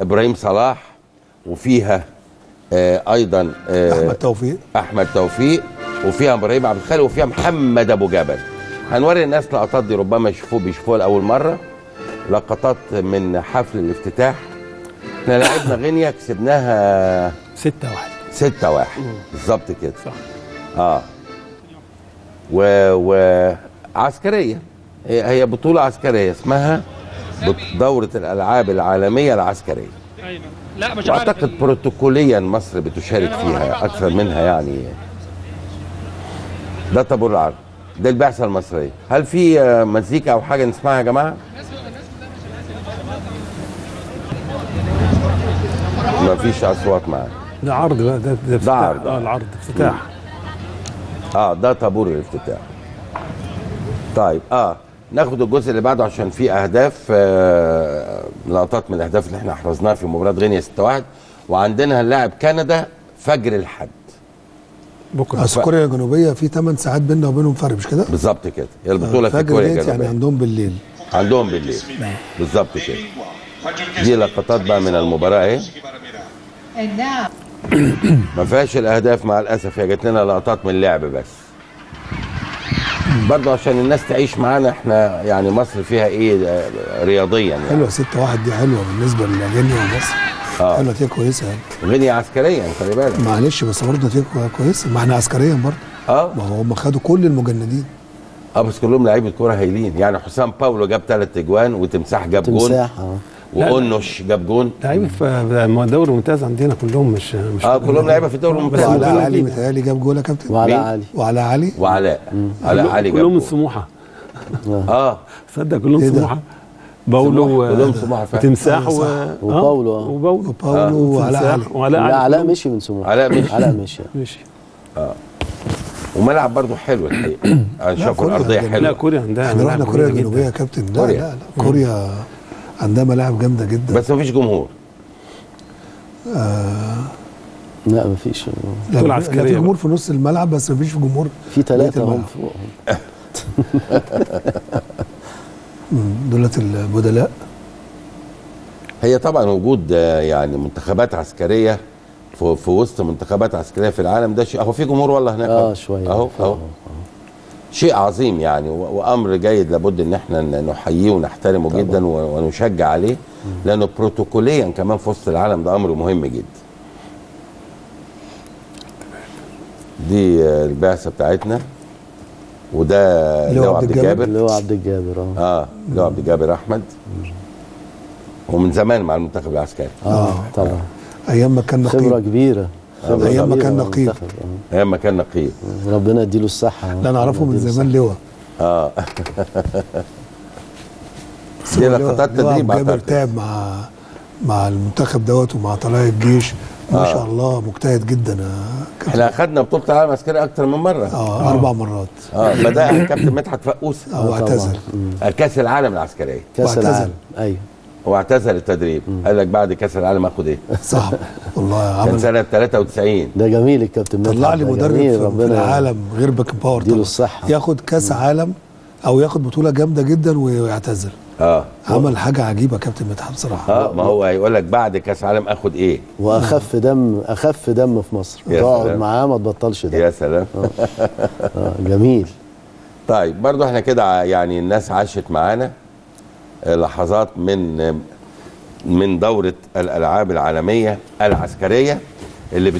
ابراهيم صلاح وفيها آه ايضا آه احمد توفيق احمد توفيق وفيها ابراهيم عبد الخالق وفيها محمد ابو جبل هنوري الناس لقطات دي ربما يشوفوه بيشوفوها لاول مره لقطات من حفل الافتتاح احنا لعبنا غينيا كسبناها 6 1 6 1 بالظبط كده صح اه و وعسكريه هي هي بطوله عسكريه اسمها بط- دوره الالعاب العالميه العسكريه ايوه لا مش عارف واعتقد بروتوكوليا مصر بتشارك فيها اكثر منها يعني ده طابور العرض ده البعثه المصريه هل في آه، مزيكا او حاجه نسمعها يا جماعه ما فيش اصوات معانا ده عرض بقى ده ده افتتاح. عرض. اه العرض افتتاح اه ده طابور الافتتاح طيب اه ناخد الجزء اللي بعده عشان في اهداف آه لقطات من الاهداف اللي احنا احرزناها في مباراه غينيا 6 1 وعندنا هنلاعب كندا فجر الحد بكره بس كوريا الجنوبيه في 8 ساعات بيننا وبينهم فرق مش كده؟ بالظبط كده هي البطوله في فجر كوريا ديت يعني الجنوبيه عندهم بالليل عندهم بالليل بالظبط كده دي لقطات بقى من المباراه اهي And now, ما فيهاش الاهداف مع الاسف هي جات لنا لقطات من اللعب بس برضه عشان الناس تعيش معانا احنا يعني مصر فيها ايه آه، رياضيا يعني حلوه 6 1 دي حلوه بالنسبه لغينيا ومصر آه. حلوه نتيجه كويسه يعني غينيا عسكريا خلي بالك معلش بس برضه نتيجه كويسه ما احنا عسكريا برضه اه ما هو هم خدوا كل المجندين اه بس كلهم لعيبه كوره هايلين يعني حسام باولو جاب ثلاث اجوان وتمساح جاب جون تمساح اه وأونوش جاب جون لعيبه في الدوري الممتاز عندنا كلهم مش مش اه كلهم لعيبه في الدوري بس الممتاز وعلاء مجندين. علي متهيألي جاب جول يا كابتن وعلى مين؟ علي وعلاء علي وعلاء علاء علي جاب كلهم من جون سموحه اه تصدق كلهم إيه ده؟ سموحه باولو سموحة، و- كلهم سموحة فعلا. وتمساح و... صح. آه، وباولو، آه. وباولو وباولو وعلاء وتمساح علي وعلاء لا علي علاء كلهم- مشي من سموحه علاء مشي. علاء مشي مشي وملعب برضه حلو الحقيقه انا شايف كوريا الارضيه جميلة. لا حلوه كوريا عندها احنا ملاعب رحنا كوريا جميلة الجنوبيه يا جدا. كابتن لا كوريا. لا لا كوريا عندها ملاعب جامده جدا بس مفيش جمهور لا مفيش لا طول لا عسكرية في بقى. جمهور في نص الملعب بس مفيش جمهور في ثلاثه بقية هم الملعب. فوق مم، دولت البدلاء هي طبعا وجود آه، يعني منتخبات عسكريه في, في وسط منتخبات عسكريه في العالم ده شيء هو في جمهور والله هناك اه أهو. شويه اهو اهو شيء عظيم يعني و- وامر جيد لابد ان احنا ن- نحييه ونحترمه جدا و- ونشجع عليه لانه بروتوكوليا كمان في وسط العالم ده امر مهم جدا دي آه، البعثه بتاعتنا وده اللي هو لواء عبد عبد الجابر. الجابر اللي هو عبد الجابر اه اه لواء عبد الجابر احمد ومن زمان مع المنتخب العسكري اه طبعا ايام ما كان خبره نقيب كبيره خبرة أيام ما كبيرة كان مع نقيب. المنتخب، آه. ايام ما كان نقيب ربنا يديله الصحه لا نعرفه من يديله زمان لواء اه بس دي هو لقطات لواء تدريب عبد الجابر أعتقد. تعب مع مع المنتخب دوت ومع طلائع الجيش ما شاء الله مجتهد جدا يا كابتن. احنا اخذنا بطوله العالم العسكري اكتر من مره اه اربع مرات اه بدأ الكابتن مدحت فقوس اه واعتزل كاس العالم العسكريه كاس واعتزل. العالم ايوه واعتزل التدريب قال لك بعد كاس العالم اخد ايه صح والله كان عمل سنه 93 ده جميل الكابتن مدحت طلع لي ده مدرب جميل، في, في ربنا العالم غير باك باور يديله طبعا. الصحة. ياخد كاس عالم او ياخد بطوله جامده جدا ويعتزل اه عمل حاجه عجيبه كابتن مدحت بصراحه اه ما هو هيقول لك بعد كاس العالم اخد ايه واخف دم اخف دم في مصر يا تقعد سلام. معاه ما تبطلش دم يا سلام آه جميل طيب برضو احنا كده ع- يعني الناس عاشت معانا آه، لحظات من من دورة الألعاب العالمية العسكرية اللي